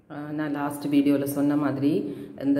அஹ் நான் லாஸ்ட் வீடியோவில் சொன்ன மாதிரி இந்த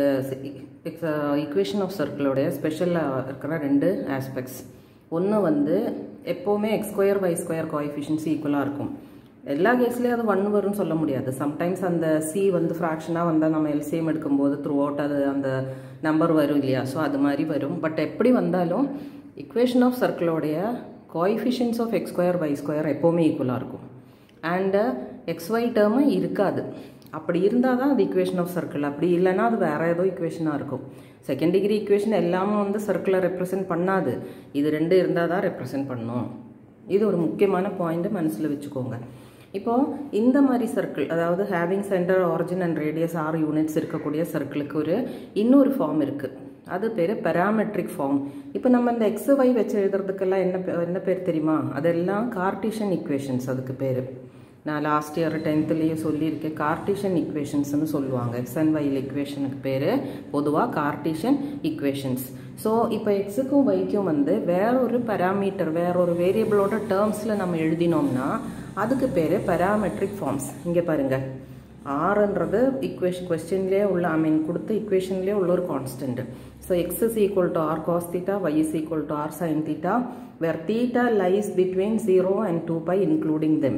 ஈக்குவேஷன் ஆஃப் சர்க்கிளோடைய ஸ்பெஷலாக இருக்கிற ரெண்டு ஆஸ்பெக்ட்ஸ் ஒன்று வந்து எப்போவுமே X square Y square coefficients ஈக்குவலாக இருக்கும் எல்லா கேஸ்லேயும் அது ஒன் வரும்னு சொல்ல முடியாது சம்டைம்ஸ் அந்த சி வந்து ஃப்ராக்ஷனாக வந்தால் நம்ம எல்சிஎம் எடுக்கும்போது த்ரூ அவுட் அது அந்த நம்பர் வரும் இல்லையா ஸோ அது மாதிரி வரும் பட் எப்படி வந்தாலும் இக்குவேஷன் ஆஃப் சர்க்கிளோடைய coefficients of X square Y square எப்போவுமே ஈக்குவலாக இருக்கும் அண்டு எக்ஸ்ஒய் டேர்மு இருக்காது அப்படி இருந்தால் தான் அது இக்குவேஷன் ஆஃப் சர்க்கிள் அப்படி இல்லைன்னா அது வேறு ஏதோ இக்குவேஷனாக இருக்கும் செகண்ட் டிகிரி இக்குவேஷன் எல்லாமே வந்து சர்க்கிளை ரெப்ரசென்ட் பண்ணாது இது ரெண்டு இருந்தால் தான் ரெப்ரசென்ட் பண்ணும் இது ஒரு முக்கியமான பாயிண்ட்டு மனசில் வச்சுக்கோங்க இப்போது இந்த மாதிரி சர்க்கிள் அதாவது having centre origin and radius ஆறு யூனிட்ஸ் இருக்கக்கூடிய சர்க்கிளுக்கு ஒரு இன்னொரு ஃபார்ம் இருக்குது அது பேர் பெராமெட்ரிக் ஃபார்ம் இப்போ நம்ம இந்த எக்ஸ் ஒய் வச்சு எழுதுறதுக்கெல்லாம் என்ன பே- என்ன பேர் தெரியுமா அதெல்லாம் கார்டிஷன் இக்குவேஷன்ஸ் அதுக்கு பேர் நான் லாஸ்ட் இயர் டென்த்துலேயே சொல்லியிருக்கேன் கார்டிஷன் இக்குவேஷன்ஸ்னு சொல்லுவாங்க எக்ஸ் அண்ட் ஒயில் இக்குவேஷனுக்கு பேர் பொதுவாக கார்டிஷன் இக்குவேஷன்ஸ் ஸோ இப்போ எக்ஸுக்கும் ஒய்க்கும் வந்து வேற ஒரு பராமீட்டர் வேற ஒரு வேரியபிளோட டேர்ம்ஸில் நம்ம எழுதினோம்னா அதுக்கு பேர் பெராமெட்ரிக் ஃபார்ம்ஸ் இங்கே பாருங்கள் ஆறுன்றது இக்குவேஷன் கொஸ்டின்லேயே உள்ள ஐ மீன் கொடுத்த இக்குவேஷன்லேயே உள்ள ஒரு constant so X is equal to R cos theta Y is equal to R sine theta where theta lies between zero and two pi including them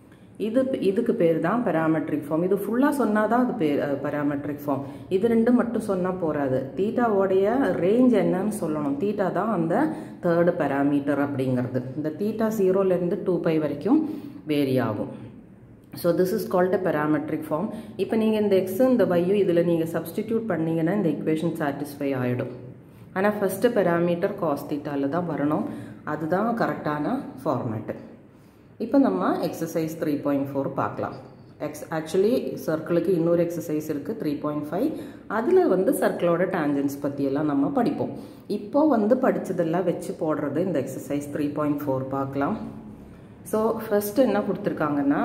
இது இதுக்கு பேர் தான் பெராமெட்ரிக் ஃபார்ம் இது ஃபுல்லாக சொன்னால் தான் அது பேர் பெராமெட்ரிக் ஃபார்ம் இது ரெண்டு மட்டும் சொன்னால் போகாது தீட்டாவோடைய ரேஞ்ச் என்னன்னு சொல்லணும் தீட்டா தான் அந்த தேர்டு பெராமீட்டர் அப்படிங்கிறது இந்த தீட்டா ஜீரோலேருந்து டூ பை வரைக்கும் வேரி ஆகும் so this is called a parametric form இப்போ நீங்கள் இந்த எக்ஸு இந்த வையும் இதில் நீங்கள் சப்ஸ்டிடியூட் பண்ணீங்கன்னா இந்த இக்குவேஷன் சாட்டிஸ்ஃபை ஆகிடும் ஆனால் ஃபஸ்ட்டு பெராமீட்டர் காஸ் தீட்டாவில் தான் வரணும் அதுதான் கரெக்டான ஃபார்மேட்டு இப்போ நம்ம எக்ஸசைஸ் த்ரீ பாயிண்ட் ஃபோர் பார்க்கலாம் எக்ஸ் ஆக்சுவலி சர்க்கிளுக்கு இன்னொரு எக்ஸசைஸ் இருக்குது த்ரீ பாயிண்ட் ஃபைவ் அதில் வந்து சர்க்கிளோட டேஞ்சன்ஸ் பற்றியெல்லாம் நம்ம படிப்போம் இப்போ வந்து படித்ததெல்லாம் வச்சு போடுறது இந்த எக்ஸசைஸ் த்ரீ பாயிண்ட் ஃபோர் பார்க்கலாம் ஸோ ஃபஸ்ட்டு என்ன கொடுத்துருக்காங்கன்னா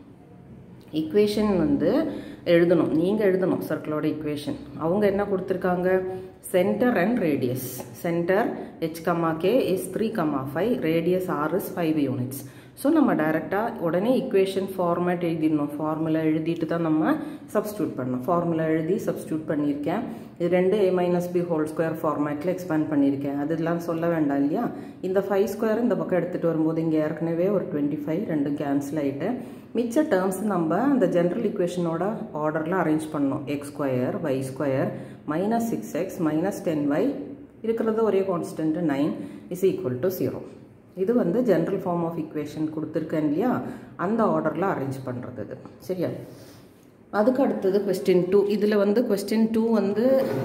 இக்குவேஷன் வந்து எழுதணும் நீங்கள் எழுதணும் சர்க்கிளோட இக்குவேஷன் அவங்க என்ன கொடுத்துருக்காங்க centre and radius centre H comma K is three comma five radius R is five units so நம்ம டைரெக்டாக உடனே இக்குவேஷன் ஃபார்மேட் எழுதிடணும் ஃபார்முலா எழுதிட்டு தான் நம்ம சப்ஸ்டியூட் பண்ணணும் ஃபார்முலா எழுதி சப்ஸ்டியூட் பண்ணியிருக்கேன் இது ரெண்டு A minus B whole square ஃபார்மேட்டில் எக்ஸ்பேண்ட் பண்ணியிருக்கேன் அதெல்லாம் சொல்ல வேண்டாம் இல்லையா இந்த ஃபைவ் ஸ்கொயர் இந்த பக்கம் எடுத்துகிட்டு வரும்போது இங்கே ஏற்கனவே ஒரு டுவெண்ட்டி ஃபைவ் ரெண்டும் கேன்சல் ஆகிட்டு மிச்ச டேர்ம்ஸ் நம்ம அந்த ஜென்ரல் இக்குவேஷனோட ஆர்டரில் அரேஞ்ச் பண்ணணும் X square Y square minus six X minus ten Y இருக்கிறது ஒரே constant nine is equal to zero இது வந்து ஜென்ரல் ஃபார்ம் ஆஃப் இக்குவேஷன் கொடுத்துருக்கேன் இல்லையா அந்த ஆர்டரில் அரேஞ்ச் பண்ணுறது இது சரியா அதுக்கு அடுத்தது கொஸ்டின் டூ இதில் வந்து கொஸ்டின் டூ வந்து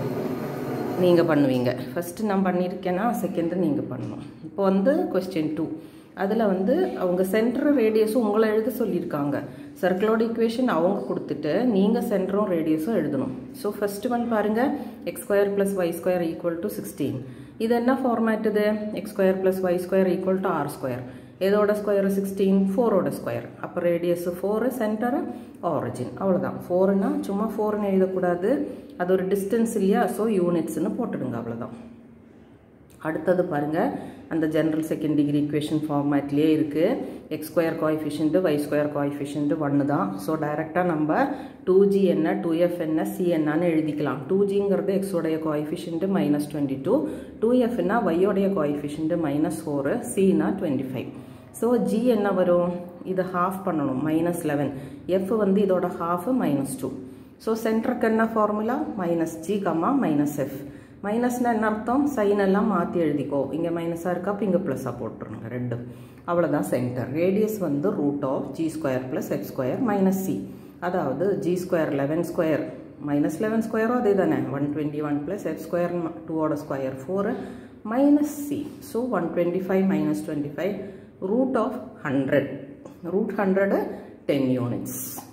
நீங்கள் பண்ணுவீங்க ஃபஸ்ட்டு நான் பண்ணியிருக்கேன்னா செகண்டு நீங்கள் பண்ணணும் இப்போ வந்து கொஸ்டின் டூ அதில் வந்து அவங்க சென்டர் ரேடியஸும் உங்களை எழுத சொல்லியிருக்காங்க சர்க்கிளோட இக்குவேஷன் அவங்க கொடுத்துட்டு நீங்கள் சென்டரும் ரேடியஸும் எழுதணும் ஸோ ஃபஸ்ட்டு ஒன் பாருங்கள் X square plus Y square equal to sixteen இது என்ன ஃபார்மேட் இது X square plus Y square equal to R square எதோட ஸ்கொயர் சிக்ஸ்டீன் ஃபோரோட ஸ்கொயர் அப்போ ரேடியஸ் ஃபோரு சென்டரு ஆரிஜின் அவ்வளோதான் ஃபோருன்னா சும்மா ஃபோர்னு எழுதக்கூடாது அது ஒரு டிஸ்டன்ஸ் இல்லையா ஸோ யூனிட்ஸ்னு போட்டுடுங்க அவ்வளோதான் அடுத்தது பாருங்கள் அந்த ஜென்ரல் செகண்ட் டிகிரி இக்குவேஷன் ஃபார்மேட்லேயே இருக்குது X square coefficient Y square coefficient ஒன்று தான் ஸோ டைரெக்டாக நம்ம டூ ஜி என்ன டூ எஃப் என்ன சி என்னன்னு எழுதிக்கலாம் டூ ஜிங்கிறது எக்ஸோடைய coefficient minus twenty two two எஃப்னா ஒய்யோடைய கோஎஃபிஷியன்ட்டு மைனஸ் ஃபோரு சினா டுவெண்ட்டி ஃபைவ் ஸோ ஜி என்ன வரும் இதை ஹாஃப் பண்ணணும் மைனஸ் லெவன் எஃப் வந்து இதோட ஹாஃபு மைனஸ் டூ ஸோ சென்டருக்கு என்ன formula minus G comma minus F மைனஸ்னா என்ன அர்த்தம் சைன் எல்லாம் மாற்றி எழுதிக்கோ இங்கே மைனஸாக இருக்கா அப்போ இங்கே ப்ளஸ்ஸாக போட்டுருங்க ரெண்டும் அவ்வளோதான் சென்டர் ரேடியஸ் வந்து root of G square plus F square minus C அதாவது G square eleven square minus eleven ஸ்கொயரும் அதே தானே one twenty one plus F square டூவோட square four minus C so one twenty five minus twenty five root of hundred root hundred ten units